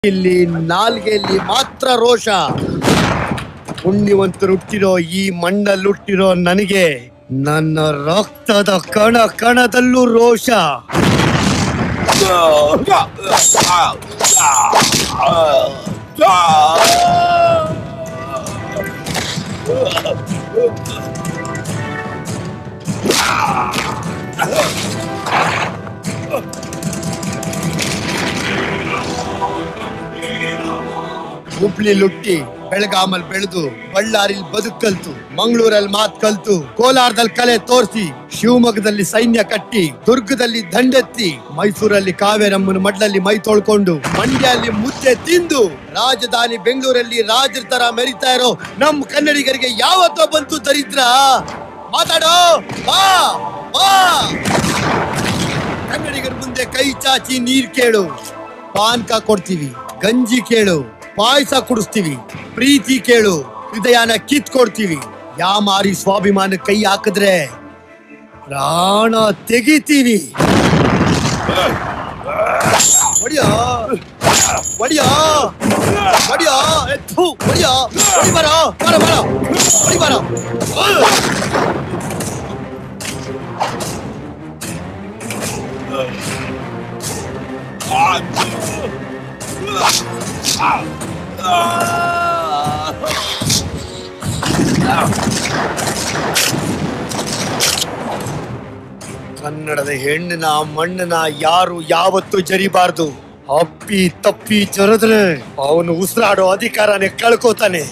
ಇಲ್ಲಿ ನಾಲ್ಗೆಯಲ್ಲಿ ಮಾತ್ರ ರೋಷ ಪುಣ್ಯವಂತರು ಹುಟ್ಟಿರೋ ಈ ಮಣ್ಣಲ್ಲಿ ಹುಟ್ಟಿರೋ ನನಗೆ ನನ್ನ ರಕ್ತದ ಕಣ ಕಣದಲ್ಲೂ ರೋಷ ಹುಬ್ಳಿ ಲುಟ್ಟಿ ಬೆಳಗಾಮಲ್ ಬೆಳೆದು ಬಳ್ಳಾರಿಲ್ ಬದುಕ್ ಕಲ್ತು ಮಂಗಳೂರಲ್ಲಿ ಮಾತ್ ಕಲ್ತು ಕೋಲಾರದಲ್ಲಿ ಕಲೆ ತೋರಿಸಿ ಶಿವಮೊಗ್ಗದಲ್ಲಿ ಸೈನ್ಯ ಕಟ್ಟಿ ದುರ್ಗದಲ್ಲಿ ದಂಡೆತ್ತಿ ಮೈಸೂರಲ್ಲಿ ಕಾವೇರಮ್ಮನ ಮಡ್ಲಲ್ಲಿ ಮೈ ತೊಳ್ಕೊಂಡು ಮಂಡ್ಯಲ್ಲಿ ಮುದ್ದೆ ತಿಂದು ರಾಜಧಾನಿ ಬೆಂಗಳೂರಲ್ಲಿ ರಾಜರ ತರ ಮೆರಿತಾ ಇರೋ ನಮ್ ಕನ್ನಡಿಗರಿಗೆ ಯಾವತ್ತೋ ಬಂತು ದರಿದ್ರ ಮಾತಾಡೋ ಬಾ ಬಾ ಕನ್ನಡಿಗರ ಮುಂದೆ ಕೈ ಚಾಚಿ ನೀರ್ ಕೇಳು ಪಾನ್ಕ ಕೊಡ್ತೀವಿ ಗಂಜಿ ಕೇಳು ಪಾಯಸ ಕುಡಿಸ್ತೀವಿ ಪ್ರೀತಿ ಕೇಳು ಹೃದಯನ ಕಿತ್ ಕೊಡ್ತೀವಿ ಯಾಮಾರಿ ಸ್ವಾಭಿಮಾನ ಕೈ ಹಾಕಿದ್ರೆ ಪ್ರಾಣ ತೆಗಿತೀವಿ ಹೊಡಿಯೋ ಹೊಡಿಯೋ ಹೊಡಿಯೋ ಎತ್ತು ಹೊಡಿಯೋ ಹೊಡಿ ಬರೋ ಬರ ಬರ ಹೊಡಿ ಬರೋ ಕನ್ನಡದ ಹೆಣ್ಣನ ಮಣ್ಣನ ಯಾರು ಯಾವತ್ತೂ ಜರಿಬಾರ್ದು ಅಪ್ಪಿ ತಪ್ಪಿ ಜರದ್ರೆ ಅವನು ಉಸಿರಾಡೋ ಅಧಿಕಾರನೇ ಕಳ್ಕೋತಾನೆ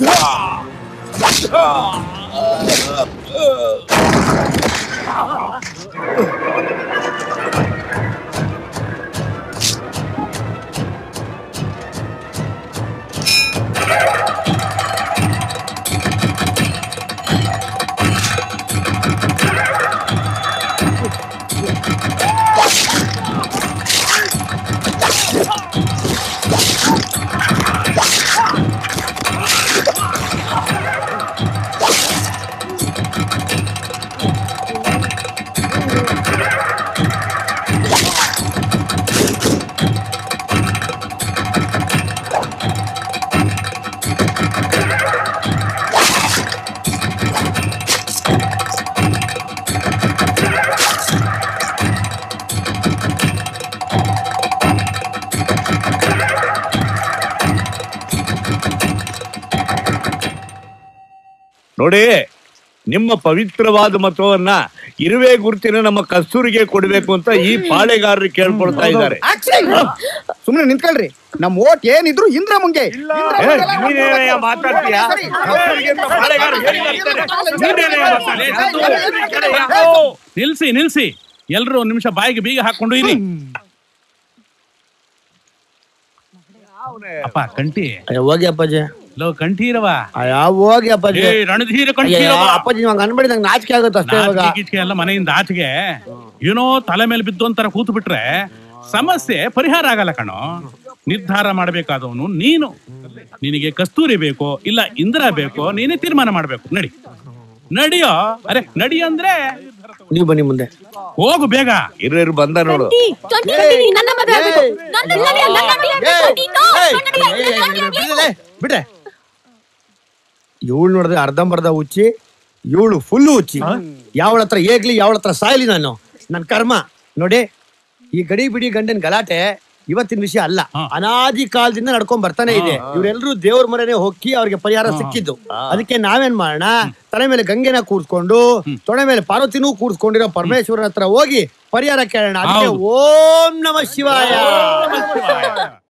ನೋಡಿ ನಿಮ್ಮ ಪವಿತ್ರವಾದ ಮತವನ್ನ ಇರುವೆ ಗುರುತಿನ ನಮ್ಮ ಕಸ್ತೂರಿಗೆ ಕೊಡ್ಬೇಕು ಅಂತ ಈ ಪಾಳೆಗಾರರು ಕೇಳ್ಕೊಳ್ತಾ ಇದ್ದಾರೆ ಸುಮ್ನೆ ನಿಂತ್ಕೊಳ್ರಿ ನಮ್ ಓಟ್ ಏನಿದ್ರು ಇಂದ್ರ ಮುಂಗೆ ಏ, ನೀನೇನಯ್ಯ ಮಾತಾಡ್ತೀಯ? ಕಸ್ತೂರಿಗೆ ಅಂತ ಪಾಳೆಗಾರರು ಹೇಳಿದ್ದಾರೆ. ನೀನೇನಯ್ಯ ಮಾತಾಡ್ತೀಯ? ನಿಲ್ಸಿ ನಿಲ್ಸಿ ಎಲ್ರು ಒಂದ್ ನಿಮಿಷ ಬಾಯಿಗೆ ಬೀಗ ಹಾಕೊಂಡು ಇರಿ ಅಪ್ಪ ಕಂಠಿ ಹೋಗಿ ಅಪ್ಪಾಜಿ ಲೋ ಕಂಠಿ ಇರವ ಹೋಗಿ ಅಪ್ಪಾಜಿ ಏ ರಣಧೀರ ಕಂಠಿ ಅಯ್ಯಯ್ಯೋ, ಇರವ. ಅಪ್ಪಾಜಿ ನಂಗೆ ಅನ್ಬೇಡಿ ನಂಗೆ ನಾಚಿಕೆ ಆಗುತ್ತೆ ಅಷ್ಟೇ ಇವಾಗ ನಾಚಿಕೆ ಗೀಚಿಕೆ ಎಲ್ಲ ಮನೆಯಿಂದ ಆಚೆಗೆ ಏನೋ ತಲೆ ಮೇಲೆ ಬಿದ್ದು ಅಂತರ ಕೂತು ಬಿಟ್ರೆ ಸಮಸ್ಯೆ ಪರಿಹಾರ ಆಗಲ್ಲ ಕಣೋ ನಿರ್ಧಾರ ಮಾಡಬೇಕಾದವನು ನೀನು ನಿನಗೆ ಕಸ್ತೂರಿ ಬೇಕೋ ಇಲ್ಲ ಇಂದ್ರ ಬೇಕೋ ನೀನೇ ತೀರ್ಮಾನ ಮಾಡ್ಬೇಕು ನಡಿ ನಡಿಯೋ ಅರೆ ನಡಿ ಅಂದ್ರೆ ನೀವು ಬನ್ನಿ ಮುಂದೆ ಹೋಗು ಬೇಗ ಇರು ಇರು ಬಂದ ನೋಡು ಟ್ವೆಂಟಿ ಟ್ವೆಂಟಿ ನನ್ನ ಮದುವೆ ಆಗ್ಬೇಕು ನನ್ನ ನನ್ನ ನನ್ನ ನನ್ನ ಟ್ವೆಂಟಿ ನೋ ಬಿಡ್ರೆ, ಬಿಡ್ರೆ ಇವಳು ನೋಡಿದ್ರೆ ಅರ್ಧಂಬರ್ಧ ಹುಚ್ಚಿ ಇವಳು ಫುಲ್ ಹುಚ್ಚಿ ಯಾವಳ ಹತ್ರ ಏಗ್ಲಿ ಯಾವಳ ಹತ್ರ ಸಾಯ್ಲಿ ನಾನು ನನ್ ಕರ್ಮ ನೋಡಿ ಈ ಗಡಿ ಬಿಡಿ ಗಂಡನ್ ಗಲಾಟೆ ಇವತ್ತಿನ ವಿಷಯ ಅಲ್ಲ ಹಾ. ಅನಾದಿ ಕಾಲದಿಂದ ನಡ್ಕೊಂಡ್ ಬರ್ತಾನೆ ಇದೆ ಇವರೆಲ್ಲರೂ ದೇವ್ರ ಮನೆನೆ ಹೋಗಿ ಅವ್ರಿಗೆ ಪರಿಹಾರ ಸಿಕ್ಕಿದ್ದು ಅದಕ್ಕೆ ನಾವೇನ್ ಮಾಡೋಣ ತಲೆ ಮೇಲೆ ಗಂಗೆನ ಕೂರ್ಸ್ಕೊಂಡು ತೊಡೆ ಮೇಲೆ ಪಾರ್ವತಿನೂ ಕೂರ್ಸ್ಕೊಂಡಿರೋ ಪರಮೇಶ್ವರನ ಹತ್ರ ಹೋಗಿ ಪರಿಹಾರ ಕೇಳೋಣ ಅದಕ್ಕೆ ಹೌದು. ಓಂ ನಮ ಶಿವಾಯ